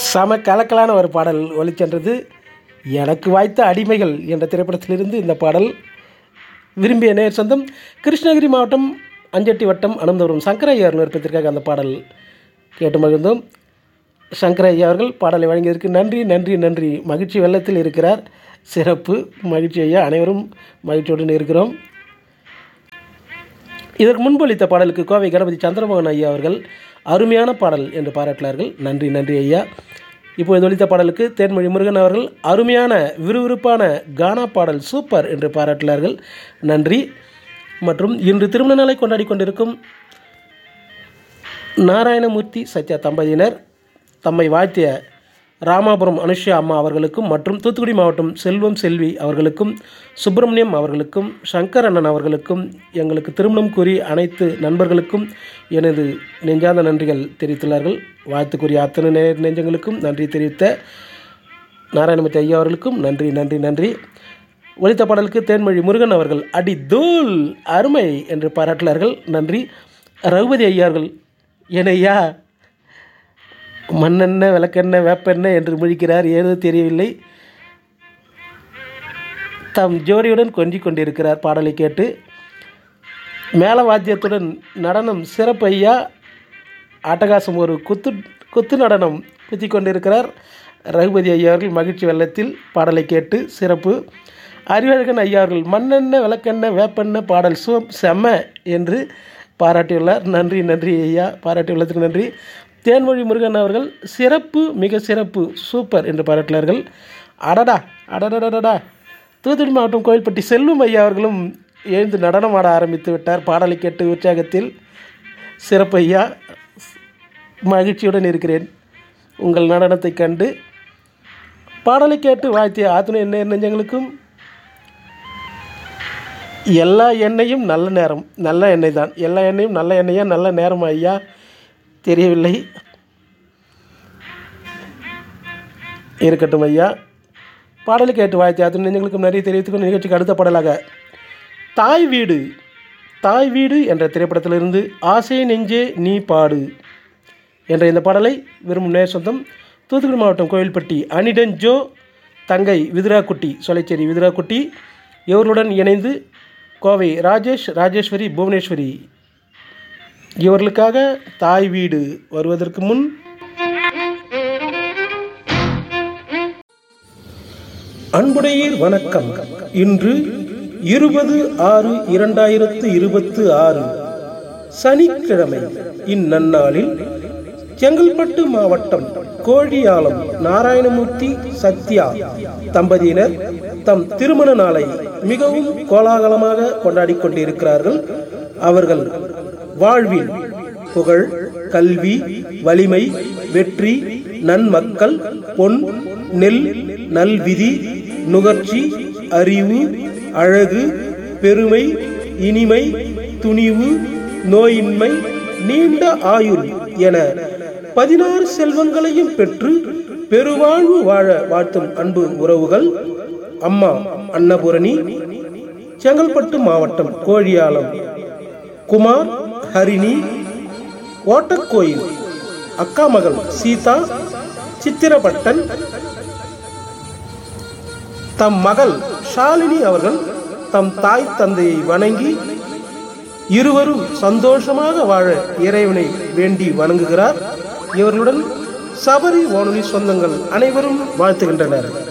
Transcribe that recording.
சம கலக்கலான ஒரு பாடல் ஒலிச்சென்றது எனக்கு வாய்த்த அடிமைகள் என்ற திரைப்படத்திலிருந்து இந்த பாடல் விரும்பிய நேர் சொந்தம் கிருஷ்ணகிரி மாவட்டம் அஞ்சட்டி வட்டம் அனந்தபுரம் சங்கரையார் விருப்பத்திற்காக அந்த பாடல் கேட்டு மகிழ்ந்தோம் சங்கரையா அவர்கள் பாடலை வழங்கியதற்கு நன்றி நன்றி நன்றி மகிழ்ச்சி வெள்ளத்தில் இருக்கிறார் சிறப்பு மகிழ்ச்சி ஐயா அனைவரும் மகிழ்ச்சியுடன் இருக்கிறோம் இதற்கு முன்பு அளித்த பாடலுக்கு கோவை கணபதி சந்திரமோகன் ஐயா அவர்கள் அருமையான பாடல் என்று பாராட்டினார்கள் நன்றி நன்றி ஐயா இப்போது ஒலித்த பாடலுக்கு தேன்மொழி முருகன் அவர்கள் அருமையான விறுவிறுப்பான கானா பாடல் சூப்பர் என்று பாராட்டினார்கள் நன்றி மற்றும் இன்று திருமண நாளை கொண்டாடி கொண்டிருக்கும் நாராயணமூர்த்தி சத்யா தம்பதியினர் தம்மை வாழ்த்திய ராமாபுரம் அனுஷ்யா அம்மா அவர்களுக்கும் மற்றும் தூத்துக்குடி மாவட்டம் செல்வம் செல்வி அவர்களுக்கும் சுப்பிரமணியம் அவர்களுக்கும் சங்கர் அண்ணன் அவர்களுக்கும் எங்களுக்கு திருமணம் கூறி அனைத்து நண்பர்களுக்கும் எனது நெஞ்சார்ந்த நன்றிகள் தெரிவித்துள்ளார்கள் வாழ்த்துக்குரிய அத்தனை நே நெஞ்சங்களுக்கும் நன்றி தெரிவித்த நாராயணமூர்த்தி ஐயா அவர்களுக்கும் நன்றி நன்றி நன்றி ஒலித்த பாடலுக்கு தேன்மொழி முருகன் அவர்கள் அடி தூள் அருமை என்று பாராட்டினார்கள் நன்றி ரகுபதி ஐயார்கள் ஏனையா மண்ணெண்ண விளக்கெண்ண வேப்பெண்ணெய் என்று முழிக்கிறார் ஏதோ தெரியவில்லை தம் ஜோடியுடன் கொஞ்சிக் கொண்டிருக்கிறார் பாடலை கேட்டு மேல வாத்தியத்துடன் நடனம் சிறப்பையா அட்டகாசம் ஒரு குத்து குத்து நடனம் குத்தி கொண்டிருக்கிறார் ரகுபதி ஐயா அவர்கள் மகிழ்ச்சி வெள்ளத்தில் பாடலை கேட்டு சிறப்பு அறிவழகன் ஐயா அவர்கள் மண்ணெண்ண விளக்கெண்ண வேப்பெண்ண பாடல் சு செம்ம என்று பாராட்டியுள்ளார் நன்றி நன்றி ஐயா பாராட்டியுள்ளதுக்கு நன்றி தேன்மொழி முருகன் அவர்கள் சிறப்பு மிக சிறப்பு சூப்பர் என்று பாராட்டினார்கள் அடடா அடடடடா தூத்துக்குடி மாவட்டம் கோயில்பட்டி செல்வம் ஐயா அவர்களும் எழுந்து நடனம் ஆட ஆரம்பித்து விட்டார் பாடலை கேட்டு உற்சாகத்தில் சிறப்பு ஐயா மகிழ்ச்சியுடன் இருக்கிறேன் உங்கள் நடனத்தை கண்டு பாடலை கேட்டு வாழ்த்திய ஆத்துணை என்ன நெஞ்சங்களுக்கும் எல்லா எண்ணெயும் நல்ல நேரம் நல்ல எண்ணெய் தான் எல்லா எண்ணெயும் நல்ல எண்ணெயா நல்ல நேரம் ஐயா தெரியவில்லை இருக்கட்டும் ஐயா பாடலை கேட்டு வாழ்த்தி அத்தனை நெஞ்சங்களுக்கும் நிறைய தெரிவித்துக்கொண்டு நிகழ்ச்சிக்கு அடுத்த பாடலாக தாய் வீடு தாய் வீடு என்ற திரைப்படத்திலிருந்து ஆசை நெஞ்சே நீ பாடு என்ற இந்த பாடலை விரும்பும் நேர் சொந்தம் தூத்துக்குடி மாவட்டம் கோயில்பட்டி அனிடன் ஜோ தங்கை விதுராக்குட்டி சொலைச்சேரி விதுராக்குட்டி இவர்களுடன் இணைந்து கோவை ராஜேஷ் ராஜேஸ்வரி புவனேஸ்வரி இவர்களுக்காக தாய் வீடு வருவதற்கு முன் அன்புடையீர் வணக்கம் இன்று இருபது ஆறு இரண்டாயிரத்து இருபத்து ஆறு சனிக்கிழமை இந்நன்னாளில் செங்கல்பட்டு மாவட்டம் கோழியாலம் நாராயணமூர்த்தி சத்யா தம்பதியினர் தம் திருமண நாளை மிகவும் கோலாகலமாக கொண்டாடி கொண்டிருக்கிறார்கள் அவர்கள் வாழ்வில் புகழ் கல்வி வலிமை வெற்றி நன்மக்கள் பொன் நெல் நல்விதி நுகர்ச்சி அறிவு அழகு பெருமை இனிமை துணிவு நோயின்மை நீண்ட ஆயுள் என பதினாறு செல்வங்களையும் பெற்று பெருவாழ்வு வாழ வாழ்த்தும் அன்பு உறவுகள் அம்மா அன்னபூரணி செங்கல்பட்டு மாவட்டம் கோழியாலம் குமார் ஹரிணி ஓட்டக்கோயில் அக்கா மகள் சீதா சித்திரபட்டன் தம் மகள் ஷாலினி அவர்கள் தம் தாய் தந்தையை வணங்கி இருவரும் சந்தோஷமாக வாழ இறைவனை வேண்டி வணங்குகிறார் இவர்களுடன் சபரி வானொலி சொந்தங்கள் அனைவரும் வாழ்த்துகின்றனர்